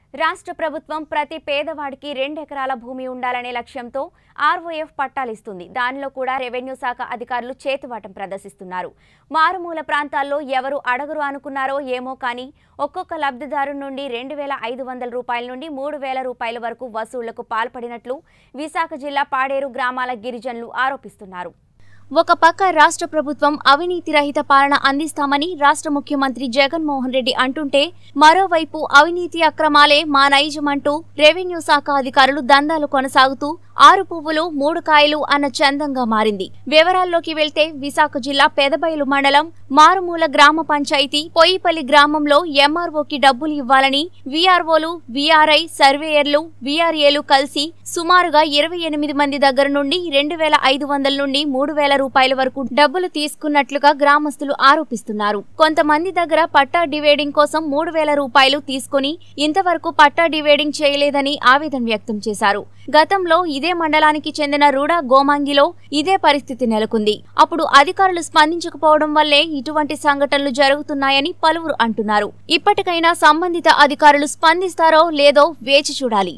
రాష్ట్ర ప్రభుత్వం ప్రతి పేదవాడికి రెండెకరాల భూమి ఉండాలనే లక్ష్యంతో ఆర్ఓఎఫ్ పట్టాలిస్తుంది దానిలో కూడా రెవెన్యూ శాఖ అధికారులు చేతువాటం ప్రదర్శిస్తున్నారు మారుమూల ప్రాంతాల్లో ఎవరు అడగరు అనుకున్నారో ఏమో కానీ ఒక్కొక్క లబ్ధిదారు నుండి రెండు వేల ఐదు వందల రూపాయల నుండి మూడు వేల రూపాయల వరకు వసూళ్లకు పాల్పడినట్లు విశాఖ జిల్లా పాడేరు గ్రామాల గిరిజనులు ఆరోపిస్తున్నారు ఒక పక్క రాష్ట్ర ప్రభుత్వం అవినీతి రహిత పాలన అందిస్తామని రాష్ట్ర ముఖ్యమంత్రి జగన్మోహన్ రెడ్డి అంటుంటే మరోవైపు అవినీతి అక్రమాలే మా నైజమంటూ రెవెన్యూ శాఖ అధికారులు దందాలు కొనసాగుతూ ఆరు పువ్వులు మూడు కాయలు అన్న చందంగా మారింది వివరాల్లోకి వెళ్తే విశాఖ జిల్లా పెదబయలు మండలం మారుమూల గ్రామ పంచాయతీ పొయ్యిపల్లి గ్రామంలో ఎంఆర్ఓకి డబ్బులు ఇవ్వాలని వీఆర్ఓలు వీఆర్ఐ సర్వేయర్లు వీఆర్ఏలు కలిసి సుమారుగా ఇరవై ఎనిమిది మంది దగ్గర నుండి రెండు వేల ఐదు వందల నుండి మూడు వేల రూపాయల వరకు డబ్బులు తీసుకున్నట్లుగా గ్రామస్తులు ఆరోపిస్తున్నారు కొంతమంది దగ్గర పట్టా డివైడింగ్ కోసం మూడు వేల రూపాయలు తీసుకుని ఇంతవరకు పట్టా డివైడింగ్ చేయలేదని ఆవేదన వ్యక్తం చేశారు గతంలో ఇదే మండలానికి చెందిన రూడా గోమాంగిలో ఇదే పరిస్థితి నెలకొంది అప్పుడు అధికారులు స్పందించకపోవడం వల్లే ఇటువంటి సంఘటనలు జరుగుతున్నాయని పలువురు అంటున్నారు ఇప్పటికైనా సంబంధిత అధికారులు స్పందిస్తారో లేదో వేచి చూడాలి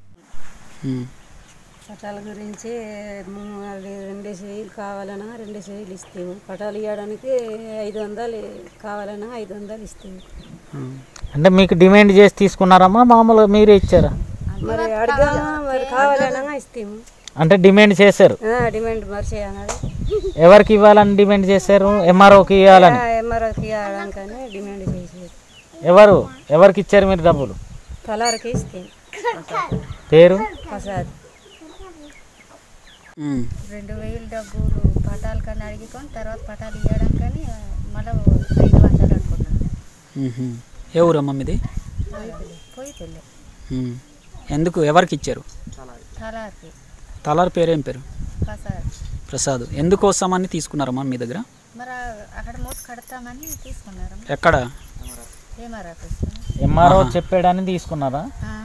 పటాల గురించి ము- అది రెండు చేయిలు కావాలన్నా రెండు చేయిలు ఇస్తాము పటాలు ఇవ్వడానికి ఐదు వందలు కావాలన్నా ఐదు వందలు ఇస్తాము అంటే మీకు డిమాండ్ చేసి తీసుకున్నారమ్మా మామూలుగా మీరే ఇచ్చారా మరి అడగా మరి కావాలన్నా ఇస్తాము అంటే డిమాండ్ చేశారు ఆ, డిమాండ్ మరి చేయాలి ఎవరికి ఇవ్వాలని డిమాండ్ చేశారు ఎంఆర్ఓకి ఇవ్వాలని ఎంఆర్ఓకి ఇవ్వడానికని డిమాండ్ చేసేది ఎవరు ఎవరికి ఇచ్చారు మీరు డబ్బులు తలారికి ఇస్తాం పేరు ప్రసాద్ రెండు వేలు డబ్బులు పటాలు కానీ అడిగికొని తర్వాత పటాలు ఇవ్వడం కానీ మళ్ళీ ఐదు వందలు అనుకున్నాను ఏ ఊరమ్మా మీది పోయి పెళ్ళి మ్మ్. ఎందుకు ఎవరికి ఇచ్చారు తలాకి తలారి పేరు ఏం పేరు ప్రసాద్ ప్రసాద్ ఎందుకోసమని తీసుకున్నారమ్మా మీ దగ్గర మరి అక్కడ మూట కడతామని తీసుకున్నారు ఎక్కడ ఏమారా ఎంఆర్ఓ చెప్పాడని తీసుకున్నారా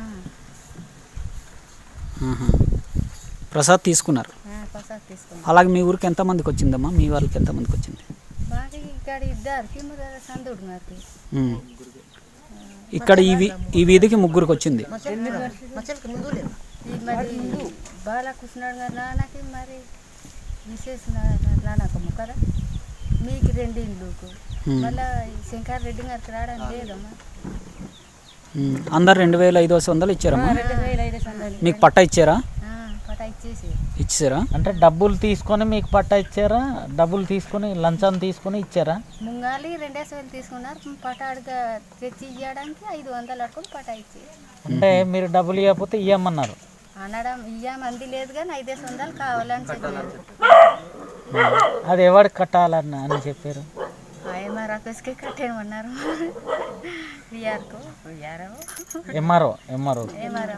ఆహా. ప్రసాద్ తీసుకున్నారు ప్రసాద్ తీసుకున్నాం అలాగే మీ ఊరికి ఎంతమందికి వచ్చిందమ్మా మీ వాళ్ళకి ఎంతమందికి వచ్చింది బాగా ఇక్కడ ఇద్దరికి మరి సందుడు మరి మ్మ్. ఇక్కడ ఈ వీ- ఈ వీధికి ముగ్గురికి వచ్చింది ఈ మరి బాగా కూర్చున్నాడు కదా నాన్నకి మరి విశేష నాన్నకమ్మ కదా మీకు రెండు ఇండ్లుకు మళ్ళా ఈ శంకర్ రెడ్డి గారికి రావడం లేదమ్మా మ్మ్. అందరు రెండు వేల ఐదు వందలు ఇచ్చారమ్మా రెండు వేలు ఐదు వందలు మీకు పట్టా ఇచ్చారా ఆ, పటా ఇచ్చేసి ఇచ్చారా అంటే డబ్బులు తీసుకొని మీకు పట్టా ఇచ్చారా డబ్బులు తీసుకొని లంచం తీసుకొని ఇచ్చారా ముంగాలి రెండేసి వేలు తీసుకున్నారు పటాడుగా తెచ్చి ఇవ్వడానికి ఐదు వందలు అడుకొని పటా ఇచ్చి అంటే మీరు డబ్బులు ఇవ్వకపోతే ఇవ్వమన్నారు అనడం ఇయ్యమంది లేదు కానీ ఐదేసి వందలు కావాలని చెప్పారు అది ఎవరికి కట్టాలని అని చెప్పారు ఆయమ్మ రాకేష్కి కట్టేయమన్నారు విఆర్కు విఆర్ఓ ఎంఆర్ఓ ఎంఆర్ఓ ఏమారా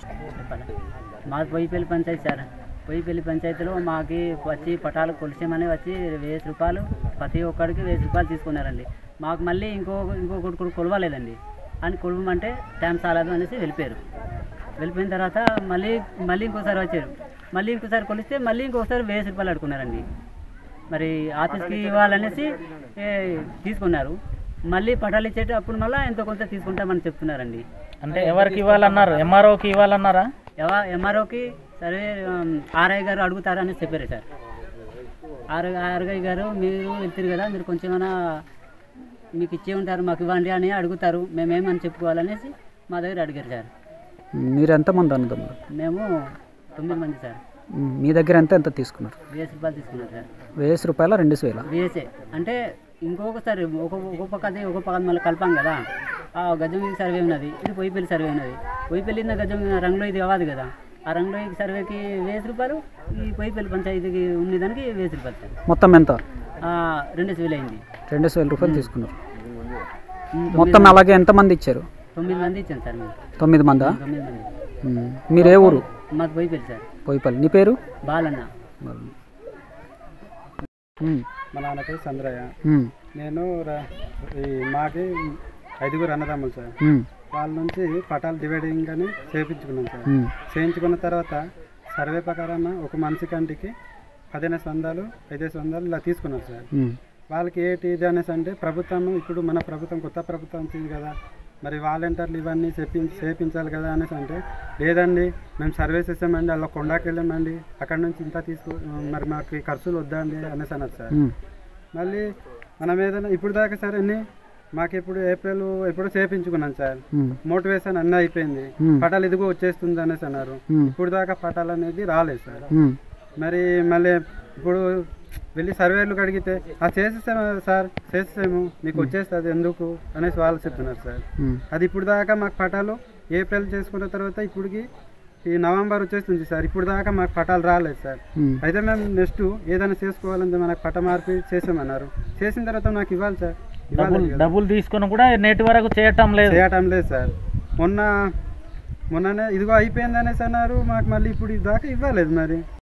మాది పొయ్యిపల్లి పంచాయతీ సార్ పొయ్యిపల్లి పంచాయతీలో మాకి వచ్చి పటాలు కొలిసేమని వచ్చి వెయ్యి రూపాయలు ప్రతి ఒక్కడికి వెయ్యి రూపాయలు తీసుకున్నారండి మాకు మళ్ళీ ఇంకో ఇంకొకటి కూడా కొలవలేదండి అని కొలవమంటే టైం చాలదు అనేసి వెళ్ళిపోయారు వెళ్ళిపోయిన తర్వాత మళ్ళీ మళ్ళీ ఇంకోసారి వచ్చారు మళ్ళీ ఇంకోసారి కొలిస్తే మళ్ళీ ఇంకోసారి వెయ్యి రూపాయలు అడుకున్నారండి మరి ఆఫీస్కి ఇవ్వాలనేసి ఏ, తీసుకున్నారు మళ్ళీ పటాలు ఇచ్చేటప్పుడు మళ్ళీ ఎంతో కొంత తీసుకుంటామని చెప్తున్నారండి అంటే ఎవరికి ఇవ్వాలన్నారు ఎంఆర్ఓకి ఇవ్వాలన్నారా ఎవ ఎంఆర్ఓకి సరే ఉమ్, ఆర్ఐ గారు అడుగుతారని చెప్పారు సార్ ఆర్ఐ ఆర్ఐ గారు మీరు వెళ్తారు కదా మీరు కొంచెం ఏమైనా మీకు ఇచ్చే ఉంటారు మాకు ఇవ్వండి అని అడుగుతారు మేమేమని చెప్పుకోవాలనేసి మా దగ్గర అడిగారు సార్ మీరు ఎంతమంది అన్నదమ్ములు మేము తొమ్మిది మంది సార్ మ్మ్. మీ దగ్గర ఎంత ఎంత తీసుకున్నారు వెయ్యి రూపాయలు తీసుకున్నారు సార్ వెయ్యి రూపాయల రెండు వేల వేసే అంటే ఇంకొకసారి ఒక ఒక పక్కది ఒక పక్క మళ్ళీ కలిపాం కదా ఆ గజం ఇది సర్వే ఉన్నది ఇది పొయ్యిపల్లి సర్వే ఉన్నది పొయ్యిపల్లి ఉన్న గజం రంగులో ఇది అవ్వదు కదా ఆ రంగులో ఈ సర్వేకి వేసి రూపాయలు ఈ పొయ్యిపల్లి పంచాయతీకి ఉన్నదానికి వేసి రూపాయలు సార్ మొత్తం ఎంత ఆ, రెండేసి వేలు అయింది రెండు వేల రూపాయలు తీసుకున్నారు ఉమ్, మొత్తం అలాగే ఎంతమంది ఇచ్చారు తొమ్మిది మంది ఇచ్చాను సార్ మేము తొమ్మిది మందా తొమ్మిది మంది మ్మ్. మీరు ఏ ఊరు మాకు పొయ్యిపల్లి సార్ పోయిపల్లి నీ పేరు బాలన్న మ్మ్. మా నాన్న పేరు చంద్రయ్య మ్మ్. నేను ర- ఈ మాకి ఐదుగురు అన్నదమ్ములు సార్ మ్మ్. వాళ్ళ నుంచి పటాలు డివైడింగ్ అని చేయించుకున్నాం సార్ మ్మ్. చేయించుకున్న తర్వాత సర్వే ప్రకారం ఒక మనిషి కంటికి పదిహేను వందలు ఐదేసి వందలు ఇలా తీసుకున్నారు సార్ మ్మ్. వాళ్ళకి ఏంటి ఇది అనేసి అంటే ప్రభుత్వం ఇప్పుడు మన ప్రభుత్వం కొత్త ప్రభుత్వం వచ్చింది కదా మరి వాలంటీర్లు ఇవన్నీ చేపి చేపించాలి కదా అనేసి అంటే లేదండి మేము సర్వీస్ ఇస్తామండి అలా కొండకి వెళ్ళామండి అక్కడ నుంచి ఇంత తీసుకో మరి మాకు ఈ ఖర్చులు వద్దండి అనేసి అన్నారు సార్ మళ్ళీ మనం ఏదైనా ఇప్పుడు దాకా సార్ అన్ని మాకు ఇప్పుడు ఏప్రిల్ ఎప్పుడు చేపించుకున్నాం సార్ మోటివేషన్ అన్నీ అయిపోయింది పటాలు ఇదిగో వచ్చేస్తుంది అనేసి అన్నారు ఇప్పుడు దాకా పటాలు అనేది రాలేదు సార్ మరి మళ్ళీ ఇప్పుడు వెళ్ళి సర్వేలు అడిగితే ఆ చేసేసాము సార్ చేసేసాము మీకు వచ్చేస్తుంది ఎందుకు అనేసి వాళ్ళు చెప్తున్నారు సార్ అది ఇప్పుడు దాకా మాకు పటాలు ఏప్రిల్ చేసుకున్న తర్వాత ఇప్పటికి ఈ నవంబర్ వచ్చేస్తుంది సార్ ఇప్పుడు దాకా మాకు పటాలు రాలేదు సార్ అయితే మేము నెక్స్ట్ ఏదైనా చేసుకోవాలంటే మనకు పట మార్పి చేసామన్నారు చేసిన తర్వాత నాకు ఇవ్వాలి సార్ ఇవ్వాలి డబ్బులు కదా. డబ్బులు తీసుకొని కూడా నేటి వరకు చేయటం లేదు చేయటం లేదు సార్ మొన్న మొన్ననే ఇదిగో అయిపోయింది అనేసి అన్నారు మాకు మళ్ళీ ఇప్పుడు దాకా ఇవ్వలేదు మరి